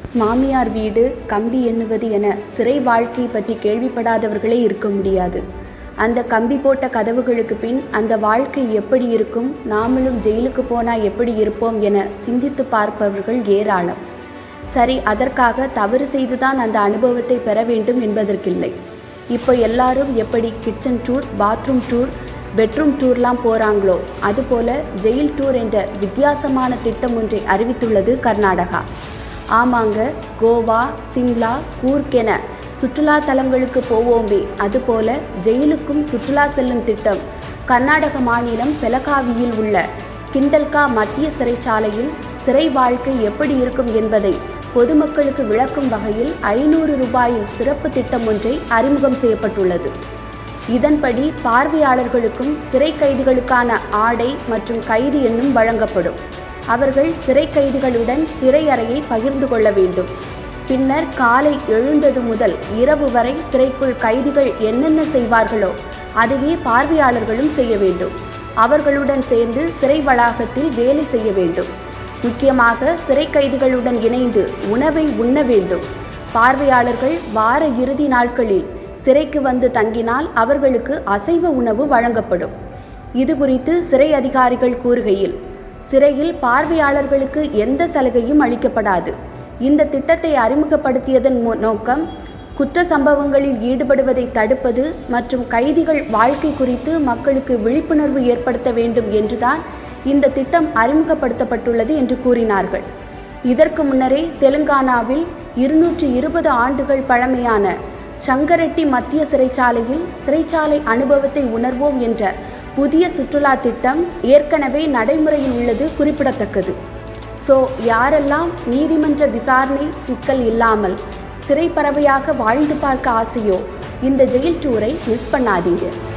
மாமியார் வீடு கம்பி எண்ணுவது என சிறை வாழ்க்கை பற்றி கேள்விப்படாதவர்களே இருக்க முடியாது அந்த கம்பி போட்ட கதவுகளுக்கு பின் அந்த வாழ்க்கை எப்படி இருக்கும் நாமளும் ஜெயிலுக்கு போனால் எப்படி இருப்போம் என சிந்தித்து பார்ப்பவர்கள் ஏராளம் சரி அதற்காக தவறு செய்துதான் அந்த அனுபவத்தை பெற வேண்டும் என்பதற்கில்லை இப்போ எல்லாரும் எப்படி kitchen tour bathroom tour bedroom டூர்லாம் போகிறாங்களோ அதுபோல ஜெயில் டூர் என்ற வித்தியாசமான திட்டம் ஒன்றை அறிவித்துள்ளது கர்நாடகா ஆமாங்க கோவா சிம்லா கூர்க் என சுற்றுலா தலங்களுக்கு போவோமே அதுபோல ஜெயிலுக்கும் சுற்றுலா செல்லும் திட்டம் கர்நாடக மாநிலம் பெலகாவியில் உள்ள கிண்டல்கா மத்திய சிறைச்சாலையில் சிறை வாழ்க்கை எப்படி இருக்கும் என்பதை பொதுமக்களுக்கு விளக்கும் வகையில் ஐநூறு ரூபாயில் சிறப்பு திட்டம் ஒன்றை அறிமுகம் செய்யப்பட்டுள்ளது இதன்படி பார்வையாளர்களுக்கும் சிறை கைதிகளுக்கான ஆடை மற்றும் கைது எண்ணும் வழங்கப்படும் அவர்கள் சிறை கைதிகளுடன் சிறை அறையை பகிர்ந்து கொள்ள வேண்டும் பின்னர் காலை எழுந்தது முதல் இரவு வரை சிறைக்குள் கைதிகள் என்னென்ன செய்வார்களோ அதையே பார்வையாளர்களும் செய்ய வேண்டும் அவர்களுடன் சேர்ந்து சிறை வளாகத்தில் வேலை செய்ய வேண்டும் முக்கியமாக சிறை கைதிகளுடன் இணைந்து உணவை உண்ண வேண்டும் பார்வையாளர்கள் வார இறுதி நாட்களில் சிறைக்கு வந்து தங்கினால் அவர்களுக்கு அசைவ உணவு வழங்கப்படும் இது குறித்து சிறை அதிகாரிகள் கூறுகையில் சிறையில் பார்வையாளர்களுக்கு எந்த சலுகையும் அளிக்கப்படாது இந்த திட்டத்தை அறிமுகப்படுத்தியதன் மு- நோக்கம் குற்ற சம்பவங்களில் ஈடுபடுவதை தடுப்பது மற்றும் கைதிகள் வாழ்க்கை குறித்து மக்களுக்கு விழிப்புணர்வு ஏற்படுத்த வேண்டும் என்றுதான் இந்த திட்டம் அறிமுகப்படுத்தப்பட்டுள்ளது என்று கூறினார்கள் இதற்கு முன்னரே தெலுங்கானாவில் இருநூற்றி இருபது ஆண்டுகள் பழமையான சங்கரெட்டி மத்திய சிறைச்சாலையில் சிறைச்சாலை அனுபவத்தை உணர்வோம் என்ற புதிய சுற்றுலா திட்டம் ஏற்கனவே நடைமுறையில் உள்ளது குறிப்பிடத்தக்கது ஸோ யாரெல்லாம் நீதிமன்ற விசாரணை சிக்கல் இல்லாமல் சிறை பறவையாக வாழ்ந்து பார்க்க ஆசையோ இந்த ஜெயில் டூரை மிஸ் பண்ணாதீங்க